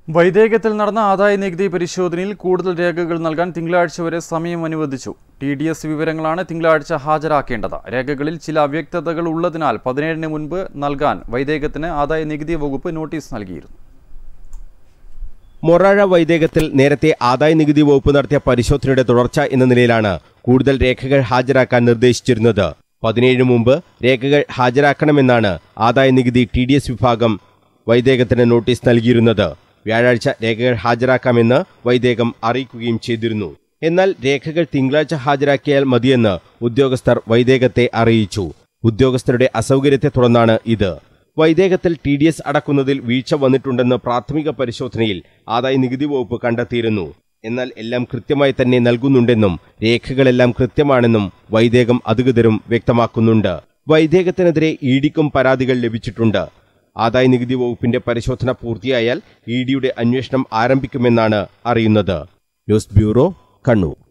വൈദേകത്തിൽ നടന്ന ആദായ നികുതി പരിശോധനയിൽ കൂടുതൽ രേഖകൾ നൽകാൻ തിങ്കളാഴ്ച വരെ സമയം അനുവദിച്ചു ടി ഡി എസ് വിവരങ്ങളാണ് തിങ്കളാഴ്ച ഹാജരാക്കേണ്ടത് രേഖകളിൽ ചില അവ്യക്തതകൾ ഉള്ളതിനാൽ പതിനേഴിന് മുൻപ് നൽകാൻ വൈദേകത്തിന് ആദായ നികുതി വകുപ്പ് നോട്ടീസ് നൽകിയിരുന്നു മൊറാഴ വൈദേകത്തിൽ നേരത്തെ ആദായ നികുതി വകുപ്പ് നടത്തിയ പരിശോധനയുടെ തുടർച്ച എന്ന നിലയിലാണ് കൂടുതൽ രേഖകൾ ഹാജരാക്കാൻ നിർദ്ദേശിച്ചിരുന്നത് പതിനേഴിന് മുമ്പ് രേഖകൾ ഹാജരാക്കണമെന്നാണ് ആദായ നികുതി ടി ഡി എസ് വിഭാഗം വൈദേകത്തിന് നോട്ടീസ് നൽകിയിരുന്നത് വ്യാഴാഴ്ച രേഖകൾ ഹാജരാക്കാമെന്ന് വൈദേകം അറിയിക്കുകയും ചെയ്തിരുന്നു എന്നാൽ രേഖകൾ തിങ്കളാഴ്ച ഹാജരാക്കിയാൽ മതിയെന്ന് ഉദ്യോഗസ്ഥർ വൈദേകത്തെ അറിയിച്ചു ഉദ്യോഗസ്ഥരുടെ അസൗകര്യത്തെ തുടർന്നാണ് ഇത് വൈദേകത്തിൽ ടി ഡി എസ് അടക്കുന്നതിൽ വീഴ്ച വന്നിട്ടുണ്ടെന്ന് പ്രാഥമിക പരിശോധനയിൽ ആദായ നികുതി വകുപ്പ് കണ്ടെത്തിയിരുന്നു എന്നാൽ എല്ലാം കൃത്യമായി തന്നെ നൽകുന്നുണ്ടെന്നും രേഖകളെല്ലാം കൃത്യമാണെന്നും വൈദേകം അധികൃതരും വ്യക്തമാക്കുന്നുണ്ട് വൈദേകത്തിനെതിരെ ഇ ഡിക്കും പരാതികൾ ലഭിച്ചിട്ടുണ്ട് ആദായ നികുതി വകുപ്പിന്റെ പരിശോധന പൂർത്തിയായാൽ ഇ ഡിയുടെ അന്വേഷണം ആരംഭിക്കുമെന്നാണ് അറിയുന്നത് ന്യൂസ് ബ്യൂറോ കണ്ണൂർ